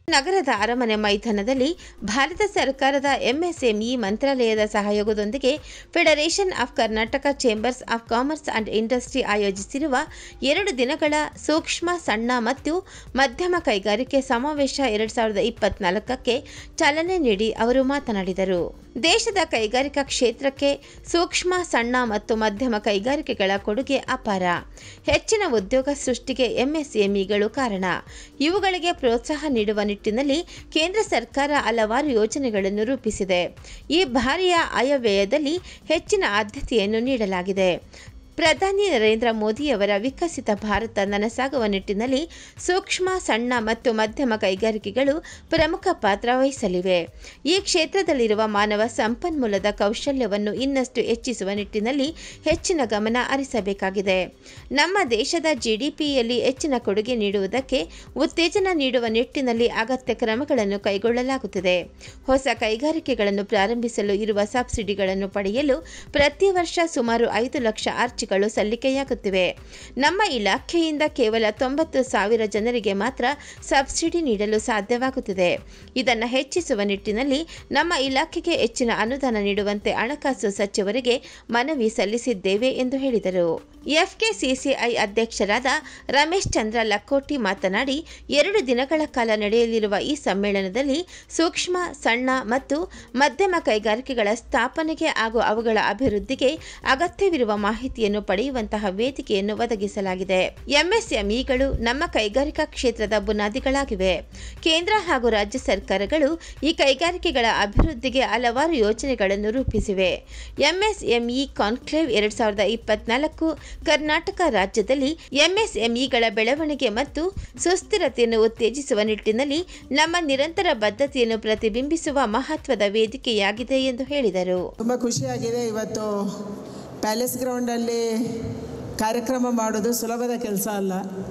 ನಗರದ ಅರಮನೆ ಮೈದಾನದಲ್ಲಿ ಭಾರತ ಸರ್ಕಾರದ ಎಂಎಸ್ಎಂಇ ಮಂತ್ರಾಲಯದ ಸಹಯೋಗದೊಂದಿಗೆ federation of Karnataka chambers of commerce and industry ಆಯೋಜಿಸಿರುವ ಎರಡು ದಿನಗಳ ಸೂಕ್ಷ್ಮ ಸಣ್ಣ ಮತ್ತು ಮಧ್ಯಮ ಕೈಗಾರಿಕೆ ಸಮಾವೇಶ ಎರಡು ಸಾವಿರದ ಇಪ್ಪತ್ನಾಲ್ಕಕ್ಕೆ ಚಾಲನೆ ನೀಡಿ ಅವರು ಮಾತನಾಡಿದರು ದೇಶದ ಕೈಗಾರಿಕಾ ಕ್ಷೇತ್ರಕ್ಕೆ ಸೂಕ್ಷ್ಮ ಸಣ್ಣ ಮತ್ತು ಮಧ್ಯಮ ಕೈಗಾರಿಕೆಗಳ ಕೊಡುಗೆ ಅಪಾರ ಹೆಚ್ಚಿನ ಉದ್ಯೋಗ ಸೃಷ್ಟಿಗೆ ಎಂಎಸ್ಎಂಇಗಳು ಕಾರಣ ಇವುಗಳಿಗೆ ಪ್ರೋತ್ಸಾಹ ನೀಡುವ ನಿಟ್ಟಿನಲ್ಲಿ ಕೇಂದ್ರ ಸರ್ಕಾರ ಹಲವಾರು ಯೋಜನೆಗಳನ್ನು ರೂಪಿಸಿದೆ ಈ ಬಾರಿಯ ಆಯವ್ಯಯದಲ್ಲಿ ಹೆಚ್ಚಿನ ಆದ್ಯತೆಯನ್ನು ನೀಡಲಾಗಿದೆ ಪ್ರಧಾನಿ ನರೇಂದ್ರ ಮೋದಿಯವರ ವಿಕಸಿತ ಭಾರತ ನನಸಾಗುವ ನಿಟ್ಟಿನಲ್ಲಿ ಸೂಕ್ಷ್ಮ ಸಣ್ಣ ಮತ್ತು ಮಧ್ಯಮ ಕೈಗಾರಿಕೆಗಳು ಪ್ರಮುಖ ಪಾತ್ರ ವಹಿಸಲಿವೆ ಈ ಕ್ಷೇತ್ರದಲ್ಲಿರುವ ಮಾನವ ಸಂಪನ್ಮೂಲದ ಕೌಶಲ್ಯವನ್ನು ಇನ್ನಷ್ಟು ಹೆಚ್ಚಿಸುವ ನಿಟ್ಟಿನಲ್ಲಿ ಹೆಚ್ಚಿನ ಗಮನ ಹರಿಸಬೇಕಾಗಿದೆ ನಮ್ಮ ದೇಶದ ಜಿಡಿಪಿಯಲ್ಲಿ ಹೆಚ್ಚಿನ ಕೊಡುಗೆ ನೀಡುವುದಕ್ಕೆ ಉತ್ತೇಜನ ನೀಡುವ ನಿಟ್ಟಿನಲ್ಲಿ ಅಗತ್ಯ ಕ್ರಮಗಳನ್ನು ಕೈಗೊಳ್ಳಲಾಗುತ್ತಿದೆ ಹೊಸ ಕೈಗಾರಿಕೆಗಳನ್ನು ಪ್ರಾರಂಭಿಸಲು ಇರುವ ಸಬ್ಸಿಡಿಗಳನ್ನು ಪಡೆಯಲು ಪ್ರತಿ ವರ್ಷ ಸುಮಾರು ಐದು ಲಕ್ಷ ಅರ್ಜಿಗಳು ಸಲ್ಲಿಕೆಯಾಗುತ್ತಿವೆ ನಮ್ಮ ಇಲಾಖೆಯಿಂದ ಕೇವಲ ತೊಂಬತ್ತು ಸಾವಿರ ಜನರಿಗೆ ಮಾತ್ರ ಸಬ್ಸಿಡಿ ನೀಡಲು ಸಾಧ್ಯವಾಗುತ್ತಿದೆ ಇದನ್ನು ಹೆಚ್ಚಿಸುವ ನಿಟ್ಟಿನಲ್ಲಿ ನಮ್ಮ ಇಲಾಖೆಗೆ ಹೆಚ್ಚಿನ ಅನುದಾನ ನೀಡುವಂತೆ ಹಣಕಾಸು ಸಚಿವರಿಗೆ ಮನವಿ ಸಲ್ಲಿಸಿದ್ದೇವೆ ಎಂದು ಹೇಳಿದರು ಎಫ್ಕೆಸಿಸಿಐ ಅಧ್ಯಕ್ಷರಾದ ರಮೇಶ್ ಚಂದ್ರ ಲಕ್ಕೋಟಿ ಮಾತನಾಡಿ ಎರಡು ದಿನಗಳ ಕಾಲ ನಡೆಯಲಿರುವ ಈ ಸಮ್ಮೇಳನದಲ್ಲಿ ಸೂಕ್ಷ್ಮ ಸಣ್ಣ ಮತ್ತು ಮಧ್ಯಮ ಕೈಗಾರಿಕೆಗಳ ಸ್ಥಾಪನೆಗೆ ಹಾಗೂ ಅವುಗಳ ಅಭಿವೃದ್ಧಿಗೆ ಅಗತ್ಯವಿರುವ ಮಾಹಿತಿಯನ್ನು ಪಡೆಯುವಂತಹ ವೇದಿಕೆಯನ್ನು ಒದಗಿಸಲಾಗಿದೆ ಎಂಎಸ್ಎಂಇಗಳು ನಮ್ಮ ಕೈಗಾರಿಕಾ ಕ್ಷೇತ್ರದ ಬುನಾದಿಗಳಾಗಿವೆ ಕೇಂದ್ರ ಹಾಗೂ ರಾಜ್ಯ ಸರ್ಕಾರಗಳು ಈ ಕೈಗಾರಿಕೆಗಳ ಅಭಿವೃದ್ಧಿಗೆ ಹಲವಾರು ಯೋಜನೆಗಳನ್ನು ರೂಪಿಸಿವೆ ಎಂಎಸ್ಎಂಇ ಕಾನ್ಕ್ಲೇವ್ ಎರಡ್ ಸಾವಿರದ ಇಪ್ಪತ್ನಾಲ್ಕು ಕರ್ನಾಟಕ ರಾಜ್ಯದಲ್ಲಿ ಎಂಎಸ್ಎಂಇಗಳ ಬೆಳವಣಿಗೆ ಮತ್ತು ಸುಸ್ಥಿರತೆಯನ್ನು ಉತ್ತೇಜಿಸುವ ನಿಟ್ಟಿನಲ್ಲಿ ನಮ್ಮ ನಿರಂತರ ಬದ್ಧತೆಯನ್ನು ಪ್ರತಿಬಿಂಬಿಸುವ ಮಹತ್ವದ ವೇದಿಕೆಯಾಗಿದೆ ಎಂದು ಹೇಳಿದರು ತುಂಬ ಖುಷಿಯಾಗಿದೆ ಇವತ್ತು ಪ್ಯಾಲೇಸ್ ಗ್ರೌಂಡಲ್ಲಿ ಕಾರ್ಯಕ್ರಮ ಮಾಡೋದು ಸುಲಭದ ಕೆಲಸ ಅಲ್ಲ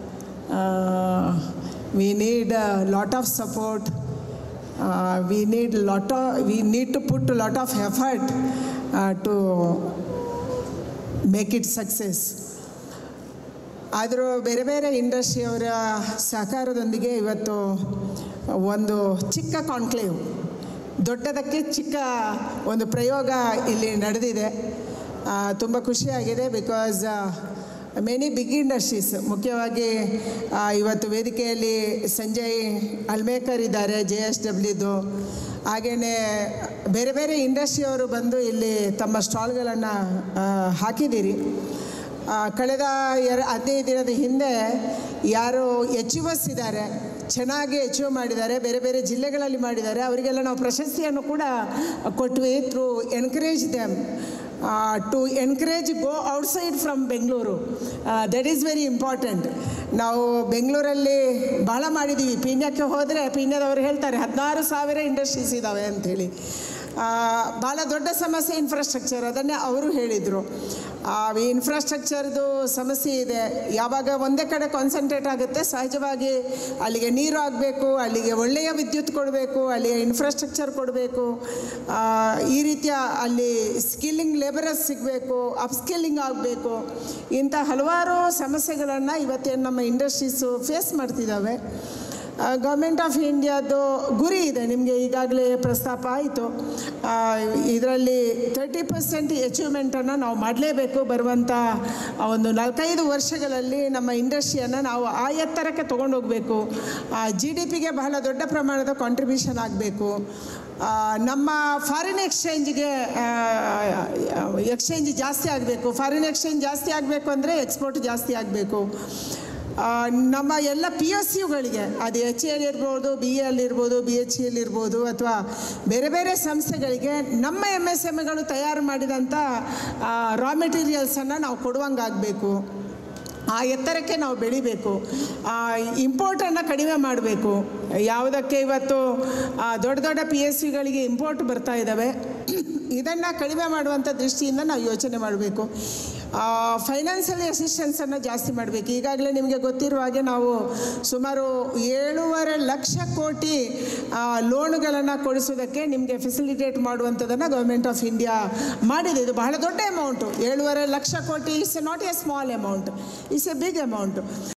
we need lot of support we need lot of we need to put lot of effort to make it success ಆದರೂ ಬೇರೆ ಬೇರೆ ಇಂಡಸ್ಟ್ರಿಯವರ ಸಹಕಾರದೊಂದಿಗೆ ಇವತ್ತು ಒಂದು ಚಿಕ್ಕ ಕಾನ್ಕ್ಲೇವ್ ದೊಡ್ಡದಕ್ಕೆ ಚಿಕ್ಕ ಒಂದು ಪ್ರಯೋಗ ಇಲ್ಲಿ ನಡೆದಿದೆ ತುಂಬ ಖುಷಿಯಾಗಿದೆ ಬಿಕಾಸ್ ಮೆನಿ ಬಿಗ್ ಇಂಡಸ್ಟ್ರೀಸ್ ಮುಖ್ಯವಾಗಿ ಆ, ಇವತ್ತು ವೇದಿಕೆಯಲ್ಲಿ ಸಂಜಯ್ ಅಲ್ಮೇಕರ್ ಇದ್ದಾರೆ ಜೆ ಎಸ್ ಡಬ್ಲ್ಯೂದು ಹಾಗೆಯೇ ಬೇರೆ ಬೇರೆ ಇಂಡಸ್ಟ್ರಿಯವರು ಬಂದು ಇಲ್ಲಿ ತಮ್ಮ ಸ್ಟಾಲ್ಗಳನ್ನು ಹಾಕಿದ್ದೀರಿ ಆ, ಕಳೆದ ಎರ ಹದಿನೈದು ದಿನದ ಹಿಂದೆ ಯಾರು ಎಚೀವರ್ಸ್ ಇದ್ದಾರೆ ಚೆನ್ನಾಗಿ ಅಚೀವ್ ಮಾಡಿದ್ದಾರೆ ಬೇರೆ ಬೇರೆ ಜಿಲ್ಲೆಗಳಲ್ಲಿ ಮಾಡಿದ್ದಾರೆ ಅವರಿಗೆಲ್ಲ ನಾವು ಪ್ರಶಸ್ತಿಯನ್ನು ಕೂಡ ಕೊಟ್ವಿ through encourage them to encourage go outside from Bengaluru that is very important ನಾವು ಬೆಂಗಳೂರಲ್ಲಿ ಬಹಳ ಮಾಡಿದ್ದೀವಿ ಪೀಣ್ಯಕ್ಕೆ ಹೋದರೆ ಪೀಣ್ಯದವರು ಹೇಳ್ತಾರೆ ಹದಿನಾರು ಸಾವಿರ ಇಂಡಸ್ಟ್ರೀಸ್ ಇದ್ದಾವೆ ಅಂಥೇಳಿ ಭಾಳ ದೊಡ್ಡ ಸಮಸ್ಯೆ ಇನ್ಫ್ರಾಸ್ಟ್ರಕ್ಚರ್ ಅದನ್ನೇ ಅವರು ಹೇಳಿದರು ಈ ಇನ್ಫ್ರಾಸ್ಟ್ರಕ್ಚರ್ದು ಸಮಸ್ಯೆ ಇದೆ ಯಾವಾಗ ಒಂದೇ ಕಡೆ ಕಾನ್ಸಂಟ್ರೇಟ್ ಆಗುತ್ತೆ ಸಹಜವಾಗಿ ಅಲ್ಲಿಗೆ ನೀರು ಆಗಬೇಕು ಅಲ್ಲಿಗೆ ಒಳ್ಳೆಯ ವಿದ್ಯುತ್ ಕೊಡಬೇಕು ಅಲ್ಲಿಯ ಇನ್ಫ್ರಾಸ್ಟ್ರಕ್ಚರ್ ಕೊಡಬೇಕು ಈ ರೀತಿಯ ಅಲ್ಲಿ ಸ್ಕಿಲ್ಲಿಂಗ್ ಲೇಬರರ್ಸ್ ಸಿಗಬೇಕು ಅಪ್ಸ್ಕಿಲ್ಲಿಂಗ್ ಆಗಬೇಕು ಇಂಥ ಹಲವಾರು ಸಮಸ್ಯೆಗಳನ್ನು ಇವತ್ತೇನು ನಮ್ಮ ಇಂಡಸ್ಟ್ರೀಸು ಫೇಸ್ ಮಾಡ್ತಿದ್ದಾವೆ ಗೌರ್ಮೆಂಟ್ ಆಫ್ ಇಂಡಿಯಾದು ಗುರಿ ಇದೆ ನಿಮಗೆ ಈಗಾಗಲೇ ಪ್ರಸ್ತಾಪ ಆಯಿತು ಇದರಲ್ಲಿ ತರ್ಟಿ ಪರ್ಸೆಂಟ್ ಅಚೀವ್ಮೆಂಟನ್ನು ನಾವು ಮಾಡಲೇಬೇಕು ಬರುವಂಥ ಒಂದು ನಾಲ್ಕೈದು ವರ್ಷಗಳಲ್ಲಿ ನಮ್ಮ ಇಂಡಸ್ಟ್ರಿಯನ್ನು ನಾವು ಆ ಎತ್ತರಕ್ಕೆ ತೊಗೊಂಡೋಗಬೇಕು ಜಿ ಡಿ ಪಿಗೆ ಬಹಳ ದೊಡ್ಡ ಪ್ರಮಾಣದ ಕಾಂಟ್ರಿಬ್ಯೂಷನ್ ಆಗಬೇಕು ನಮ್ಮ ಫಾರಿನ್ ಎಕ್ಸ್ಚೇಂಜ್ಗೆ ಎಕ್ಸ್ಚೇಂಜ್ ಜಾಸ್ತಿ ಆಗಬೇಕು ಫಾರಿನ್ ಎಕ್ಸ್ಚೇಂಜ್ ಜಾಸ್ತಿ ಆಗಬೇಕು ಅಂದರೆ ಎಕ್ಸ್ಪೋರ್ಟ್ ಜಾಸ್ತಿ ಆಗಬೇಕು ಆ, ನಮ್ಮ ಎಲ್ಲ ಪಿ ಎಸ್ ಯುಗಳಿಗೆ ಅದು ಎಚ್ ಎಲ್ ಇರ್ಬೋದು ಬಿ ಎಲ್ ಇರ್ಬೋದು ಬಿ ಎಚ್ ಎಲ್ ಇರ್ಬೋದು ಅಥವಾ ಬೇರೆ ಬೇರೆ ಸಂಸ್ಥೆಗಳಿಗೆ ನಮ್ಮ ಎಮ್ ಎಸ್ ಎಮ್ಗಳು ತಯಾರು ಮಾಡಿದಂಥ ರಾ ಮೆಟೀರಿಯಲ್ಸನ್ನು ನಾವು ಕೊಡುವಂಗಾಗಬೇಕು ಆ ಎತ್ತರಕ್ಕೆ ನಾವು ಬೆಳಿಬೇಕು ಇಂಪೋರ್ಟನ್ನು ಕಡಿಮೆ ಮಾಡಬೇಕು ಯಾವುದಕ್ಕೆ ಇವತ್ತು ಆ, ದೊಡ್ಡ ದೊಡ್ಡ ಪಿ ಎಸ್ ಸಿಗಳಿಗೆ ಇಂಪೋರ್ಟ್ ಬರ್ತಾ ಇದ್ದಾವೆ ಇದನ್ನು ಕಡಿಮೆ ಮಾಡುವಂಥ ದೃಷ್ಟಿಯಿಂದ ನಾವು ಯೋಚನೆ ಮಾಡಬೇಕು ಫೈನಾನ್ಷಿಯಲಿ ಅಸಿಸ್ಟೆನ್ಸನ್ನು ಜಾಸ್ತಿ ಮಾಡಬೇಕು ಈಗಾಗಲೇ ನಿಮಗೆ ಗೊತ್ತಿರುವ ಹಾಗೆ ನಾವು ಸುಮಾರು ಏಳೂವರೆ ಲಕ್ಷ ಕೋಟಿ ಲೋನ್ಗಳನ್ನು ಕೊಡಿಸೋದಕ್ಕೆ ನಿಮಗೆ ಫೆಸಿಲಿಟೇಟ್ ಮಾಡುವಂಥದ್ದನ್ನು ಗೌರ್ಮೆಂಟ್ ಆಫ್ ಇಂಡಿಯಾ ಮಾಡಿದೆ ಇದು ಬಹಳ ದೊಡ್ಡ ಅಮೌಂಟು ಏಳೂವರೆ ಲಕ್ಷ ಕೋಟಿ is not a small amount is a big amount